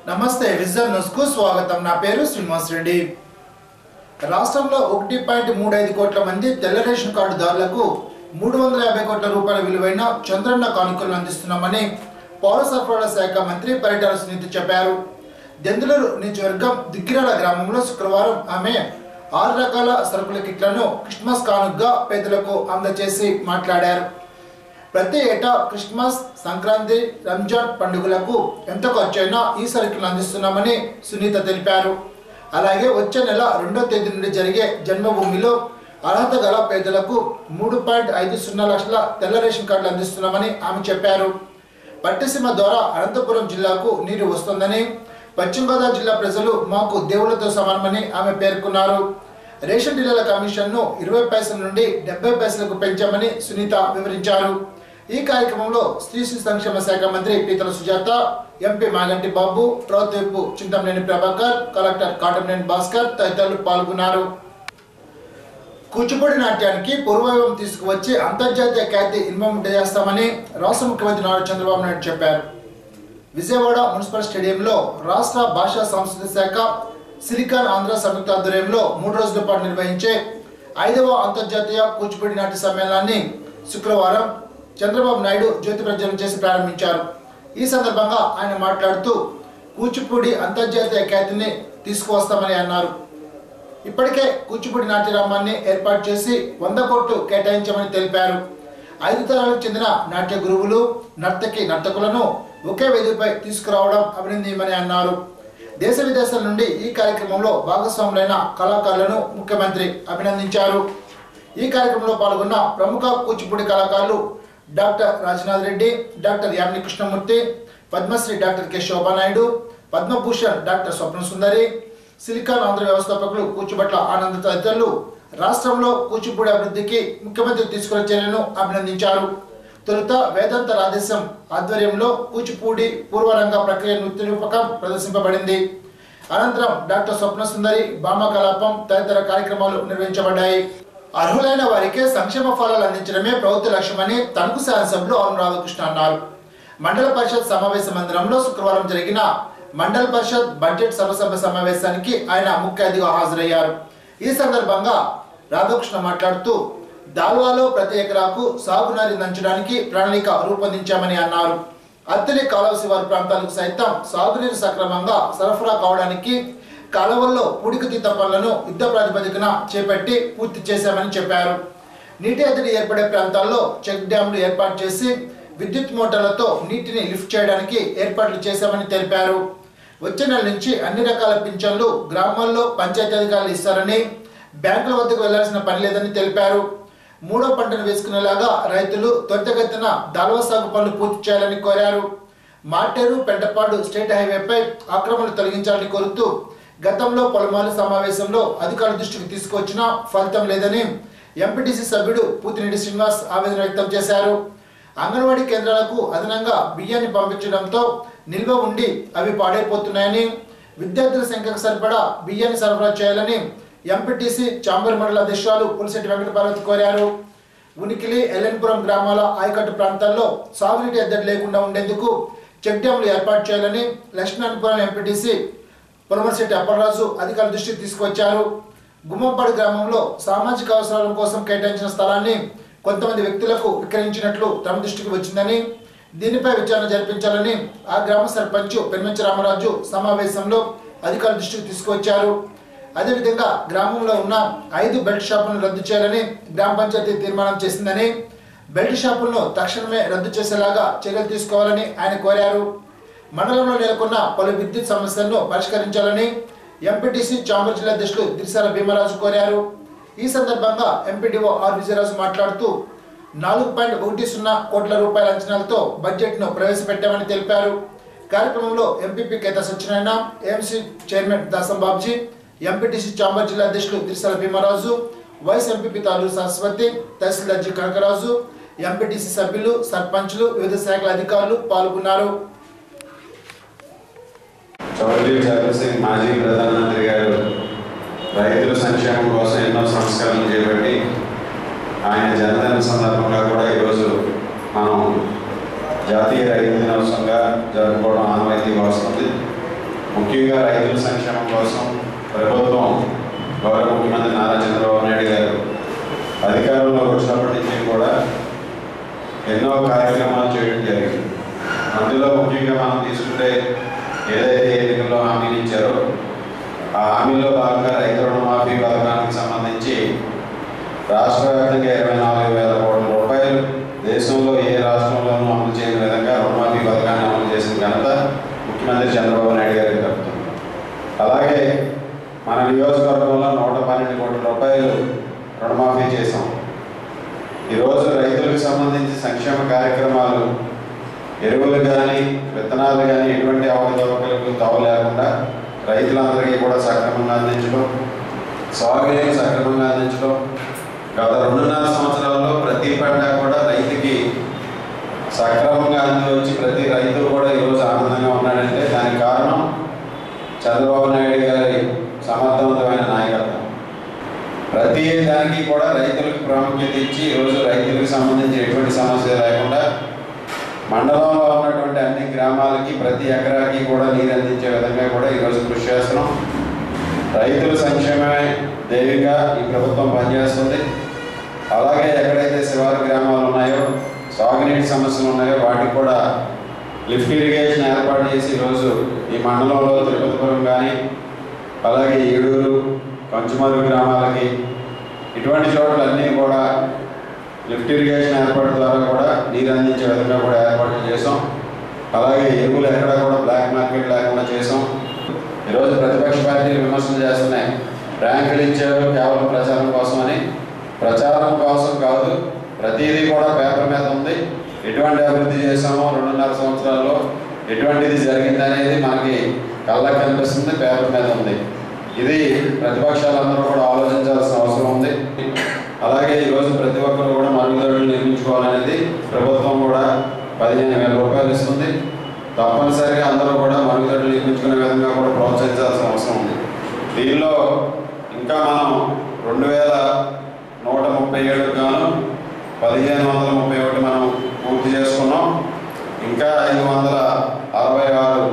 నమస్తే vision news కు స్వాగతం నా పేరు శ్రీనివాస్ రెడ్డి రాష్ట్రంలో ఒకటి పాయింట్ మూడు ఐదు కోట్ల మంది తెల్ల రేషన్ కార్డుదారులకు మూడు వందల యాభై కోట్ల రూపాయల విలువైన చంద్రన్న కానుకలను అందిస్తున్నామని పౌర సరఫరాల శాఖ మంత్రి పరిటాల సునీత చెప్పారు దెందులూరు నియోజకవర్గం దిగ్గిరాల గ్రామంలో శుక్రవారం ఆమె ఆరు రకాల సరుకుల కిట్లను క్రిస్మస్ కానుకగా పేదలకు అందజేసి మాట్లాడారు ప్రతి ఏటా క్రిస్మస్ సంక్రాంతి రంజాన్ పండుగలకు ఎంత ఖర్చైనా ఈ సరుకులను అందిస్తున్నామని సునీత తెలిపారు అలాగే వచ్చే నెల రెండో తేదీ నుండి జరిగే జన్మభూమిలో అర్హత గల పేదలకు మూడు పాయింట్ ఐదు సున్నా లక్షల తెల్ల రేషన్ కార్డులు అందిస్తున్నామని ఆమె చెప్పారు పట్టిసీమ ద్వారా అనంతపురం జిల్లాకు నీరు వస్తుందని పశ్చిమ గోదావరి జిల్లా ప్రజలు మాకు దేవులతో సమానమని ఆమె పేర్కొన్నారు రేషన్ డీలర్ల కమిషన్ను ఇరవై పైసల నుండి డెబ్బై పైసలకు పెంచామని సునీత వివరించారు ఈ కార్యక్రమంలో స్త్రీ శిశు సంక్షేమ శాఖ మంత్రి పీతల సుజాత ఎంపీ మాగంటి బాబు ప్రభుత్వపు చింతమనేని ప్రభాకర్ కలెక్టర్ కాటమనేని భాస్కర్ తదితరులు పాల్గొన్నారు కూచిపూడి నాట్యానికి పూర్వవైభవం తీసుకువచ్చి అంతర్జాతీయ ఖ్యాతి ఇన్వెంట్ చేస్తామని రాష్ట్ర ముఖ్యమంత్రి నారా చంద్రబాబు నాయుడు చెప్పారు విజయవాడ మున్సిపల్ స్టేడియంలో రాష్ట్ర భాషా సంస్కృతి శాఖ సిలికాన్ ఆంధ్ర సంయుక్త ఆధ్వర్యంలో మూడు రోజుల పాటు నిర్వహించే ఐదవ అంతర్జాతీయ కూచిపూడి నాట్య సమ్మేళనాన్ని శుక్రవారం చంద్రబాబు నాయుడు జ్యోతి ప్రజ్వలన చేసి ప్రారంభించారు ఈ సందర్భంగా ఆయన మాట్లాడుతూ కూచిపూడి అంతర్జాతీయ ఖ్యాతిని తీసుకువస్తామని అన్నారు ఇప్పటికే కూచిపూడి నాట్యరామాన్ని ఏర్పాటు చేసి వంద కోట్లు కేటాయించామని తెలిపారు ఐదు తరాలకు చెందిన నాట్య గురువులు నర్తకి నర్తకులను ఒకే వేదికపై తీసుకురావడం అభినందనీయమని అన్నారు దేశ విదేశాల నుండి ఈ కార్యక్రమంలో భాగస్వాములైన కళాకారులను ముఖ్యమంత్రి అభినందించారు ఈ కార్యక్రమంలో పాల్గొన్న ప్రముఖ కూచిపూడి కళాకారులు doctor Rajanath Reddy doctor Yamini Krishnamurthy Padmashri doctor K Shobha Naidu Padma Bhushan doctor Swapna Sundari silicon Andhra వ్యవస్థాపకులు కూచిబట్ల ఆనంద తదితరులు రాష్ట్రంలో కూచిపూడి అభివృద్ధికి ముఖ్యమంత్రి తీసుకున్న చర్యలను అభినందించారు తొలుత వేదాంత రాధేశం ఆధ్వర్యంలో కూచిపూడి పూర్వరంగ ప్రక్రియ నృత్య రూపకం ప్రదర్శింపబడింది అనంతరం డాక్టర్ స్వప్న సుందరి భామ కలాపం తదితర కార్యక్రమాలు నిర్వహించబడ్డాయి అర్హులైన వారికి సంక్షేమ ఫలాలు అందించడమే ప్రభుత్వ లక్ష్యమని తణుకు శాసనసభ్యులు అరుణ్ రాధాకృష్ణ అన్నారు మండల పరిషత్ సమావేశ మందిరంలో శుక్రవారం జరిగిన మండల పరిషత్ బడ్జెట్ సర్వసభ్య సమావేశానికి ఆయన ముఖ్య అతిథిగా హాజరయ్యారు ఈ సందర్భంగా రాధాకృష్ణ మాట్లాడుతూ దాల్వాలో ప్రతి ఎకరాకు సాగునీరు దంచడానికి ప్రణాళిక రూపొందించామని అన్నారు అత్తిలి కాలువ శివారు ప్రాంతాలకు సైతం సాగునీరు సక్రమంగా సరఫరా కావడానికి కాలువల్లో పూడికతీత పనులను యుద్ధ ప్రాతిపదికన చేపట్టి పూర్తి చేశామని చెప్పారు నీటి ఎద్దడి ఏర్పడే ప్రాంతాల్లో చెక్ డ్యాంలు ఏర్పాటు చేసి విద్యుత్ మోటార్లతో నీటిని లిఫ్ట్ చేయడానికి ఏర్పాట్లు చేశామని తెలిపారు వచ్చే నెల నుంచి అన్ని రకాల పింఛన్లు గ్రామాల్లో పంచాయతీ అధికారులు ఇస్తారని బ్యాంకుల వద్దకు వెళ్లాల్సిన పని లేదని తెలిపారు మూడో పంటను వేసుకునేలాగా రైతులు త్వరితగతిన దాల్వ సాగు పనులు పూర్తి చేయాలని కోరారు మార్టేరు పెంటపాడు స్టేట్ హైవేపై ఆక్రమణలు తొలగించాలని కోరుతూ గతంలో పలుమార్లు సమావేశంలో అధికారుల దృష్టికి తీసుకొచ్చినా ఫలితం లేదని ఎంపీటీసీ సభ్యుడు పూతిరెడ్డి శ్రీనివాస్ ఆవేదన వ్యక్తం చేశారు అంగన్వాడీ కేంద్రాలకు అదనంగా బియ్యాన్ని పంపించడంతో నిల్వ ఉండి అవి పాడైపోతున్నాయని విద్యార్థుల సంఖ్యకు సరిపడా బియ్యాన్ని సరఫరా చేయాలని ఎంపీటీసీ చాంబర్ మండల అధ్యక్షురాలు పులిశెట్టి వెంకటపార్వతి కోరారు ఉనికిలి ఎల్లెన్పురం గ్రామాల ఆయకట్టు ప్రాంతాల్లో సాగునీటి ఎద్దడి లేకుండా ఉండేందుకు చెక్ డ్యాంలు ఏర్పాటు చేయాలని లక్ష్మీనారాయణపురం ఎంపీటీసీ పులమర్శెట్టి అప్పలరాజు అధికారుల దృష్టికి తీసుకొచ్చారు గుమ్మంపాడు గ్రామంలో సామాజిక అవసరాల కోసం కేటాయించిన స్థలాన్ని కొంతమంది వ్యక్తులకు విక్రయించినట్లు తమ దృష్టికి వచ్చిందని దీనిపై విచారణ జరిపించాలని ఆ గ్రామ సర్పంచ్ పెన్మంచి రామరాజు సమావేశంలో అధికారుల దృష్టికి తీసుకొచ్చారు అదేవిధంగా గ్రామంలో ఉన్న ఐదు బెల్ట్ షాపులను రద్దు చేయాలని గ్రామ పంచాయతీ తీర్మానం చేసిందని బెల్ట్ షాపులను తక్షణమే రద్దు చేసేలాగా చర్యలు తీసుకోవాలని ఆయన కోరారు మండలంలో నెలకొన్న పలు విద్యుత్ సమస్యలను పరిష్కరించాలని ఎంపీటీసీ చాంబర్ జిల్లా అధ్యక్షులు దిరిసాల భీమరాజు కోరారు ఈ సందర్భంగా ఎంపీడీఓ ఆర్ విజయరాజు మాట్లాడుతూ నాలుగు పాయింట్ ఒకటి సున్నా కోట్ల రూపాయల అంచనాలతో బడ్జెట్ను ప్రవేశపెట్టామని తెలిపారు కార్యక్రమంలో MPP Keta Satyanarayana AMC chairman Dasam Babji MPTC chamber జిల్లా అధ్యక్షులు దిరిసాల భీమరాజు వైస్ ఎంపీపీ తాలూరు సరస్వతి తహసీల్దార్ జి కనకరాజు ఎంపీటీసీ సభ్యులు సర్పంచ్లు వివిధ శాఖల అధికారులు పాల్గొన్నారు చౌదరి చరణ్ సింగ్ మాజీ ప్రధానమంత్రి గారు రైతుల సంక్షేమం కోసం ఎన్నో సంస్కరణలు చేపట్టి ఆయన జన్మదిన సందర్భంగా కూడా ఈరోజు మనం జాతీయ రైతు దినోత్సవంగా జరుపుకోవడం ఆనవాయితీగా వస్తుంది ముఖ్యంగా రైతుల సంక్షేమం కోసం ప్రభుత్వం గౌరవ ముఖ్యమంత్రి నారా చంద్రబాబు నాయుడు గారు అధికారంలోకి వచ్చినప్పటి నుంచి కూడా ఎన్నో కార్యక్రమాలు చేయడం జరిగింది అందులో ముఖ్యంగా మనం తీసుకుంటే ఏదైతే ఎన్నికల్లో హామీలు ఇచ్చారో ఆ హామీలో భాగంగా రైతు రుణమాఫీ పథకానికి సంబంధించి రాష్ట్ర వ్యాప్తంగా ఇరవై నాలుగు వేల కోట్ల రూపాయలు దేశంలో ఏ రాష్ట్రంలోనూ అమలు చేయని విధంగా రుణమాఫీ పథకాన్ని అమలు చేసిన ఘనత ముఖ్యమంత్రి చంద్రబాబు నాయుడు గారికి దక్కుతుంది అలాగే మన నియోజకవర్గంలో నూట పన్నెండు కోట్ల రూపాయలు రుణమాఫీ చేశాం ఈరోజు రైతులకు సంబంధించి సంక్షేమ కార్యక్రమాలు ఎరువులు కానీ విత్తనాలు కానీ ఎటువంటి అవకతవకలకు తావు లేకుండా రైతులందరికీ కూడా సక్రమంగా అందించడం సాగునీరు సక్రమంగా అందించడం గత రెండున్నర సంవత్సరాల్లో ప్రతి పంట కూడా రైతుకి సక్రమంగా అంది వచ్చి ప్రతి రైతు కూడా ఈరోజు ఆనందంగా ఉన్నాడంటే దానికి కారణం చంద్రబాబు నాయుడు గారి సమర్థవంతమైన నాయకత్వం ప్రతి దానికి కూడా రైతులకు ప్రాముఖ్యత ఇచ్చి ఈరోజు రైతులకు సంబంధించి ఎటువంటి సమస్య లేకుండా మండలంలో ఉన్నటువంటి అన్ని గ్రామాలకి ప్రతి ఎకరాకి కూడా నీరు అందించే విధంగా కూడా ఈరోజు కృషి చేస్తున్నాం రైతుల సంక్షేమమే దేవిగా ఈ ప్రభుత్వం పనిచేస్తుంది అలాగే ఎక్కడైతే శివారు గ్రామాలు ఉన్నాయో సాగునీటి సమస్యలు ఉన్నాయో వాటికి కూడా లిఫ్ట్ ఇరిగేషన్ ఏర్పాటు చేసి ఈరోజు ఈ మండలంలో తిరుపతిపురం కానీ అలాగే ఏడూరు కంచుమరు గ్రామాలకి ఇటువంటి చోట్లన్నీ కూడా లిఫ్ట్ ఇరిగేషన్ ఏర్పాటు ద్వారా కూడా నీరు అందించే విధంగా కూడా ఏర్పాట్లు చేసాం అలాగే ఎరువులు ఎక్కడ కూడా బ్లాక్ మార్కెట్ లేకుండా చేసాం ఈరోజు ప్రతిపక్ష పార్టీలు విమర్శలు చేస్తున్నాయి ర్యాంకులు ఇచ్చారు కేవలం ప్రచారం కోసమని ప్రచారం కోసం కాదు ప్రతిదీ కూడా పేపర్ మీద ఉంది ఎటువంటి అభివృద్ధి చేసామో రెండున్నర సంవత్సరాల్లో ఎటువంటిది జరిగింది అనేది మనకి కళ్ళకి కనిపిస్తుంది పేపర్ మీద ఉంది ఇది ప్రతిపక్షాలందరూ కూడా ఆలోచించాల్సిన అవసరం ఉంది అలాగే ఈరోజు ప్రతి ఒక్కరు కూడా మరుగుదొడ్లు నిర్మించుకోవాలనేది ప్రభుత్వం కూడా పదిహేను వేల రూపాయలు ఇస్తుంది తప్పనిసరిగా అందరూ కూడా మరుగుదొడ్లు నిర్మించుకునే విధంగా కూడా ప్రోత్సహించాల్సిన అవసరం ఉంది దీనిలో ఇంకా మనం రెండు వేల నూట ముప్పై ఏడుకు గాను పదిహేను వందల ముప్పై ఒకటి మనం పూర్తి చేసుకున్నాం ఇంకా ఐదు వందల అరవై ఆరు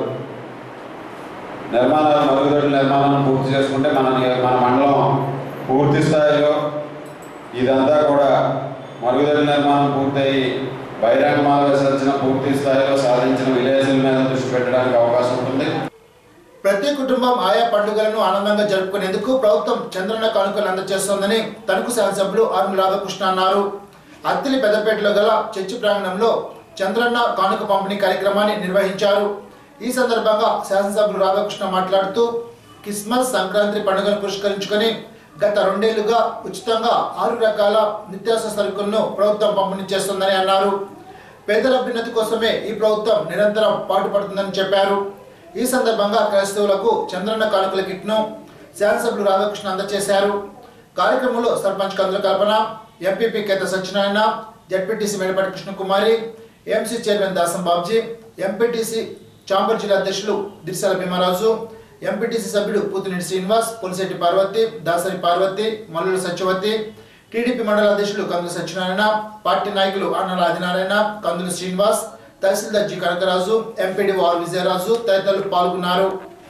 నిర్మాణాలు మరుగుదొడ్ల నిర్మాణాలను పూర్తి చేసుకుంటే మన ని- మన మండలం పూర్తి స్థాయిలో ఇదంతా కూడా మరుగుదొడ్ల నిర్మాణం పూర్తయి బహిరంగ మాల విసర్జన పూర్తి స్థాయిలో సాధించిన విలేజ్ల మీద దృష్టి పెట్టడానికి అవకాశం ఉంటుంది ప్రతి కుటుంబం ఆయా పండుగలను ఆనందంగా జరుపుకునేందుకు ప్రభుత్వం చంద్రన్న కానుకలు అందజేస్తోందని తణుకు శాసనసభ్యులు ఆర్మి రాధాకృష్ణ అన్నారు అత్తిలి పెద్దపేటలో గల చర్చి ప్రాంగణంలో చంద్రన్న కానుక పంపిణీ కార్యక్రమాన్ని నిర్వహించారు ఈ సందర్భంగా శాసనసభ్యులు రాధాకృష్ణ మాట్లాడుతూ క్రిస్మస్ సంక్రాంతి పండుగను పురస్కరించుకొని గత రెండేళ్లుగా ఉచితంగా ఆరు రకాల నిత్యావసర సరుకులను ప్రభుత్వం పంపిణీ చేస్తుందని అన్నారు పేదల అభ్యున్నతి కోసమే ఈ ప్రభుత్వం నిరంతరం పాటుపడుతుందని చెప్పారు ఈ సందర్భంగా క్రైస్తవులకు చంద్రన్న కానుకల కిట్ను శాసనసభ్యులు రాధాకృష్ణ అందజేశారు కార్యక్రమంలో sarpanch Kandula Kalpana MPP Keta Satyanarayana ZPTC Medapati Krishnakumari MC chairman Dasam Babji MPTC chamber జిల్లా అధ్యక్షులు దిర్శాల భీమరాజు ఎంపీటీసీ సభ్యుడు పూతినేని శ్రీనివాస్ పులిశెట్టి పార్వతి దాసరి పార్వతి మల్లుల సత్యవతి టీడీపీ మండల అధ్యక్షులు కందుల సత్యనారాయణ పార్టీ నాయకులు అన్నల ఆదినారాయణ కందుల శ్రీనివాస్ తహసీల్దార్ G Kanakaraju MPD R Vijayaraju తదితరులు పాల్గొన్నారు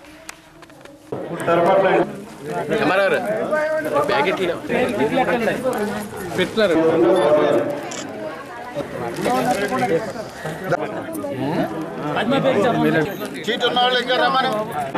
అమరారు ప్యాకెట్ పెట్టినారు చీట్ ఉన్న వాళ్ళు ఇంకా రమ్మని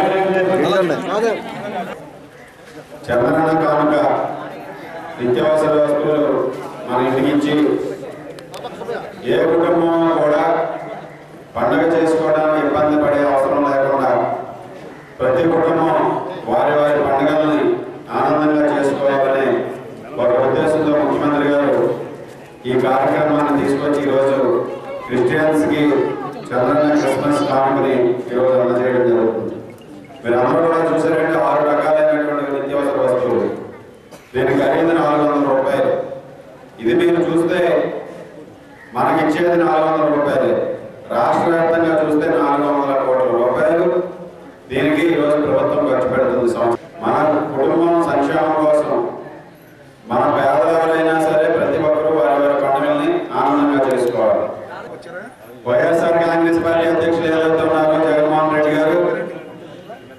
చంద్రన్న కానుక నిత్యావసర వస్తువులు మన ఇంటికి ఇచ్చి ఏ కుటుంబం కూడా పండగ చేసుకోవడానికి ఇబ్బంది పడే అవసరం లేకుండా ప్రతి కుటుంబం వారి వారి పండుగల్ని ఆనందంగా చేసుకోవాలని ఒక ఉద్దేశంతో ముఖ్యమంత్రి గారు ఈ కార్యక్రమాన్ని తీసుకొచ్చి ఈరోజు క్రిస్టియన్స్కి చంద్రన్న క్రిస్మస్ కానుకని ఈరోజు అందజేయడం జరుగుతుంది మీరు అందరూ కూడా చూసారంటే ఆరు రకాలైనటువంటి నిత్యావసర వస్తువులు దీని ఖరీదు నాలుగు వందల రూపాయలు ఇది మీరు చూస్తే మనకిచ్చేది నాలుగు వందల రూపాయలు రాష్ట్ర వ్యాప్తంగా చూస్తే నాలుగు వందల కోట్ల రూపాయలు దీనికి ఈరోజు ప్రభుత్వం ఖర్చు పెడుతుంది సంవత్సరం. మన కుటుంబం సంక్షేమం కోసం మన పేదవారైనా సరే ప్రతి ఒక్కరూ వారి వారి పండుగల్ని ఆనందంగా చేసుకోవాలి వైఎస్ఆర్ కాంగ్రెస్ పార్టీ అధ్యక్షులు ఏదైతే ఉన్నారో జగన్మోహన్ రెడ్డి గారు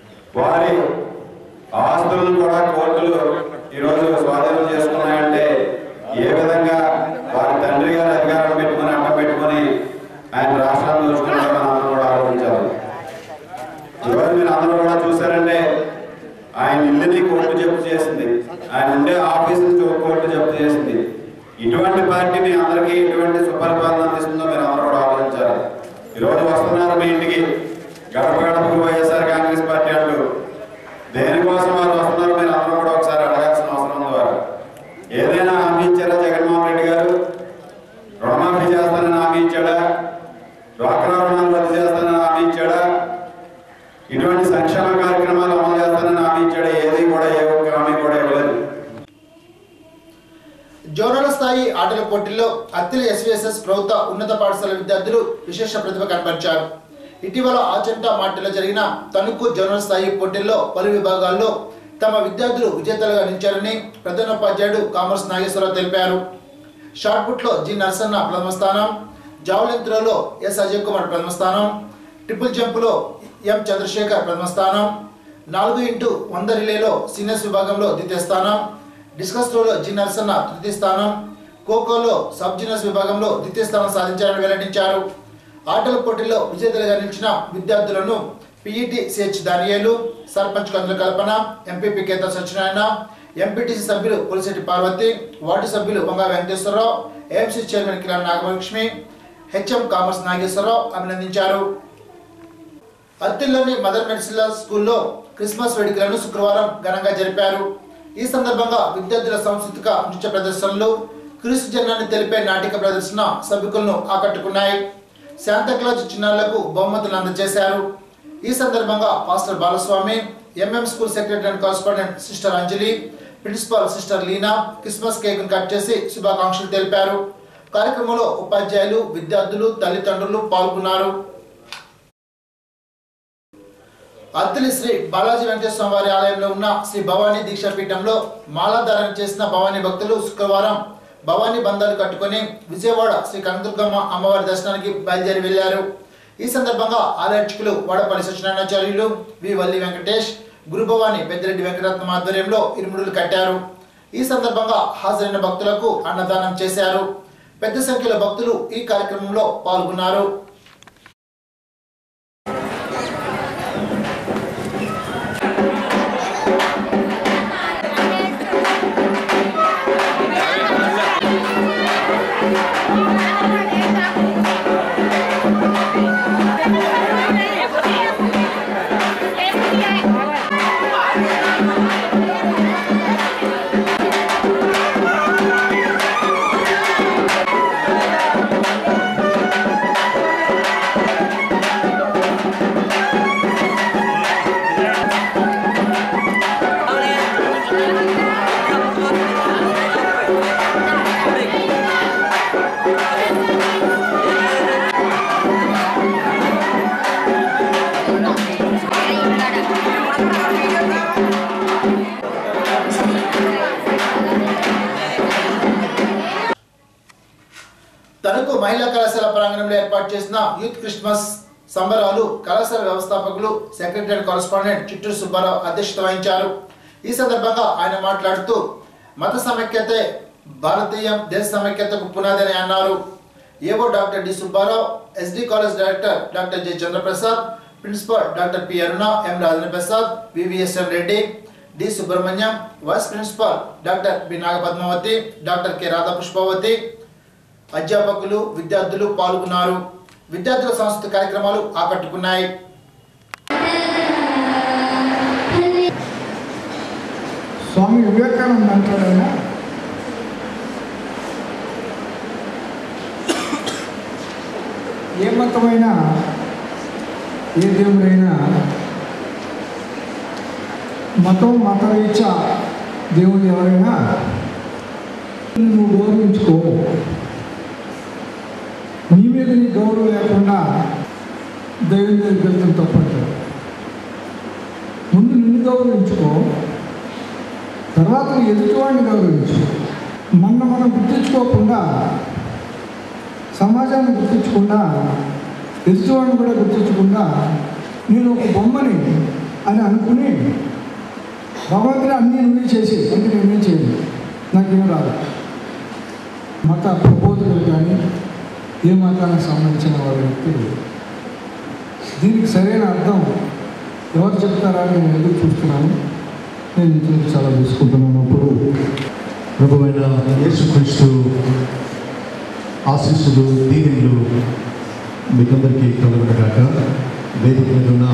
చివరి మీరు అందరూ కూడా చూసారంటే ఆయన ఇల్లుని కోర్టు జప్తు చేసింది ఆయన ఉండే ఆఫీస్ నుంచి ఒక కోర్టు జప్తు చేసింది ఇటువంటి పార్టీ మీ అందరికీ ఎటువంటి సుపరిపాలన అందిస్తుందో మీరు అందరూ కూడా ఆలోచించాలి ఈరోజు వస్తున్నారు మీ ఇంటికి గడప గడపకు వైఎస్ఆర్ కాంగ్రెస్ పార్టీ అంటూ దేనికోసం వారు వస్తున్నారు మీరు అందరూ కూడా ఒకసారి అడగాల్సిన అవసరం ఉంది వారు ఏదైనా హామీ ఇచ్చారా జగన్మోహన్ రెడ్డి గారు రుణమాఫీ చేస్తానని హామీ ఇచ్చాడా డ్వాక్రా రుణాలు రద్దు చేస్తానని హామీ ఇచ్చాడా ఇటువంటి సంక్షేమ కార్యక్రమాలు అమలు చేస్తానని హామీ ఇచ్చాడా ఏది కూడా ఏ ఒక్క హామీ కూడా ఇవ్వలేదు జోనల్ స్థాయి ఆటల పోటీల్లో అత్తిలి ఎస్విఎస్ఎస్ ప్రభుత్వ ఉన్నత పాఠశాల విద్యార్థులు విశేష ప్రతిభ కనబరిచారు ఇటీవల ఆచంట మాటలో జరిగిన తణుకు జోనల్ స్థాయి పోటీల్లో పలు విభాగాల్లో తమ విద్యార్థులు విజేతలుగా నిలిచారని ప్రధానోపాధ్యాయుడు కామర్స్ నాగేశ్వరరావు తెలిపారు షార్ట్ పుట్లో జి నరసన్న ప్రథమ స్థానం జావలిన్ త్రోలో ఎస్ అజయ్ కుమార్ ప్రథమ స్థానం ట్రిపుల్ జంప్లో ఎం చంద్రశేఖర్ ప్రథమ స్థానం నాలుగు ఇంటూ వంద రిలేలో సీనియర్స్ విభాగంలో ద్వితీయ స్థానం డిస్కస్ త్రోలో జి నరసన్న తృతీయ స్థానం ఖోఖోలో సబ్ జూనియర్స్ విభాగంలో ద్వితీయ స్థానం సాధించారని వెల్లడించారు ఆటల పోటీల్లో విజేతలుగా నిలిచిన విద్యార్థులను PET CH Daniyelu sarpanch Kandula Kalpana MPP Keta Satyanarayana MPTC సభ్యులు పులిశెట్టి పార్వతి వార్డు సభ్యులు Vanga Venkateswararao AMC chairman Kiran Nagalakshmi HM commerce Nageswararao అభినందించారు అత్తిల్లోని మదర్ మెడిసిన్ స్కూల్లో క్రిస్మస్ వేడుకలను శుక్రవారం ఘనంగా జరిపారు ఈ సందర్భంగా విద్యార్థుల సాంస్కృతిక నృత్య ప్రదర్శనలు క్రీస్తు జనాన్ని తెలిపే నాటిక ప్రదర్శన సభికులను ఆకట్టుకున్నాయి శాంతక్లాజ్ చిన్నారులకు బహుమతులు అందజేశారు ఈ సందర్భంగా pastor Balaswamy MM school secretary and correspondent sister Anjali principal sister Leena Christmas cake cut చేసి శుభాకాంక్షలు తెలిపారు కార్యక్రమంలో ఉపాధ్యాయులు విద్యార్థులు తల్లిదండ్రులు పాల్గొన్నారు అత్తిలి శ్రీ బాలాజీ వెంకటేశ్వర వారి ఆలయంలో ఉన్న శ్రీ భవానీ దీక్షా పీఠంలో మాలాధారణ చేసిన భవానీ భక్తులు శుక్రవారం భవానీ బంధాలు కట్టుకొని విజయవాడ శ్రీ కనదుర్గమ్మ అమ్మవారి దర్శనానికి బయలుదేరి వెళ్లారు ఈ సందర్భంగా ఆలర్చకులు వాడపల్లి సత్యనారాయణాచార్యులు వి వల్లి వెంకటేష్ గురుభవాని పెద్దిరెడ్డి వెంకటరత్నం ఆధ్వర్యంలో ఇరుముడులు కట్టారు ఈ సందర్భంగా హాజరైన భక్తులకు అన్నదానం చేశారు పెద్ద సంఖ్యలో భక్తులు ఈ కార్యక్రమంలో పాల్గొన్నారు తణుకు మహిళా కళాశాల ప్రాంగణంలో ఏర్పాటు చేసిన యూత్ క్రిస్మస్ సంబరాలు కళాశాల వ్యవస్థాపకులు secretary and correspondent Chitturu Subbarao అధ్యక్షత వహించారు ఈ సందర్భంగా ఆయన మాట్లాడుతూ మత సమైక్యతే భారతీయం దేశ సమైక్యతకు పునాది అని అన్నారు AO doctor D Subbarao SD college director doctor J Chandraprasad principal doctor P Aruna M Rajendra Prasad VVSN Reddy D Subrahmanyam vice principal doctor B Nagapadmavathi doctor K Radhapushpavathi అధ్యాపకులు విద్యార్థులు పాల్గొన్నారు విద్యార్థుల సాంస్కృతిక కార్యక్రమాలు ఆకట్టుకున్నాయి స్వామి వివేకానంద అంటాడు ఆయన ఏ మతమైనా ఏ దేవుడైనా మతం మతరీత్యా దేవుడు ఎవరైనా నువ్వు గౌరవించుకో నీ మీద నీ గౌరవం లేకుండా దైవం దగ్గరికి వెళ్తాం తప్పంటారు ముందు నిన్ను గౌరవించుకో తర్వాత ఎదుటివాడిని గౌరవించు మొన్న మనం గుర్తించుకోకుండా సమాజాన్ని గుర్తించకుండా ఎదుటివాడిని కూడా గుర్తించకుండా నేను ఒక బొమ్మని అని అనుకుని భగవంతుడు అన్నీ నువ్వే చేసి అంటే నేనేం చేయను నాకేం రాదు మత ప్రబోధకులు కానీ ఏ మతానికి సంబంధించిన వాళ్ళ వ్యక్తులు దీనికి సరైన అర్థం ఎవరు చెప్తారా అని నేను ఎదురు చూస్తున్నాను నేను ఇంట్లో చాలా తీసుకుంటున్నాను అప్పుడు ప్రభువైన యేసుక్రీస్తు ఆశీస్సులు దీవెనలు మీకందరికీ కలుగునగాక వేదిక మీద ఉన్న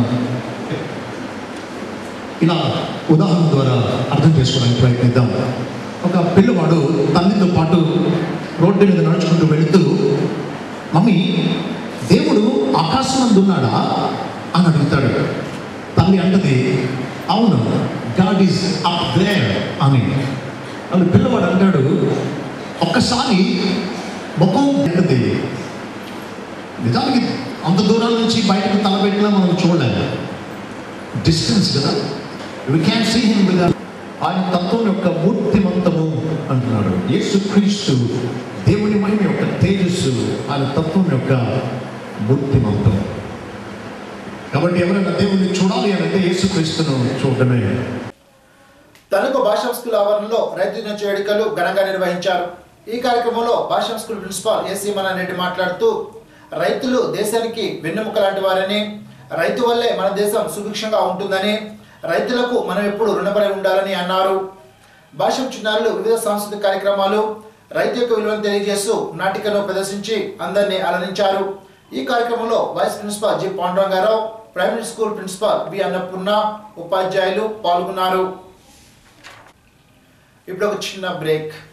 ఇలా ఉదాహరణ ద్వారా అర్థం చేసుకోవడానికి ప్రయత్నిద్దాం ఒక పిల్లవాడు తల్లితో పాటు రోడ్డు మీద నడుచుకుంటూ వెళుతూ మమ్మీ దేవుడు ఆకాశం నందు ఉన్నాడా అని అడుగుతాడు తల్లి అంటది అవును గాడ్ ఈజ్ అప్ దేర్ అని అని పిల్లవాడు అంటాడు ఒక్కసారి ముఖం ఎంటది నిజానికి అంత దూరం నుంచి బయటకు తలబెట్టినా మనం చూడలేము డిస్టెన్స్ కదా we can see him with ఆయన తత్వం యొక్క మూర్తిమంతము అంటున్నాడు యేసు క్రీస్తు దేవుని మహిమ యొక్క తేజస్సు ఆయన తత్వం యొక్క మూర్తిమంతం కాబట్టి ఎవరైనా దేవుణ్ణి చూడాలి అని అంటే యేసు క్రీస్తును చూడటమే తణుకు భాషా స్కూల్ ఆవరణలో రైతు దినోత్సవ వేడుకలు ఘనంగా నిర్వహించారు ఈ కార్యక్రమంలో భాషా స్కూల్ ప్రిన్సిపాల్ ఎస్ రెడ్డి మాట్లాడుతూ రైతులు దేశానికి వెన్నెముక లాంటి వారని రైతు వల్లే మన దేశం సుభిక్షంగా ఉంటుందని రైతులకు మనం ఎప్పుడు రుణపడి ఉండాలని అన్నారు భాషా చిన్నారులు వివిధ సాంస్కృతిక కార్యక్రమాలు రైతు యొక్క విలువను తెలియజేస్తూ నాటికను ప్రదర్శించి అందరినీ అలరించారు ఈ కార్యక్రమంలో vice principal G Pandurangarao primary school principal B Annapurna ఉపాధ్యాయులు పాల్గొన్నారు ఇప్పుడు ఒక చిన్న బ్రేక్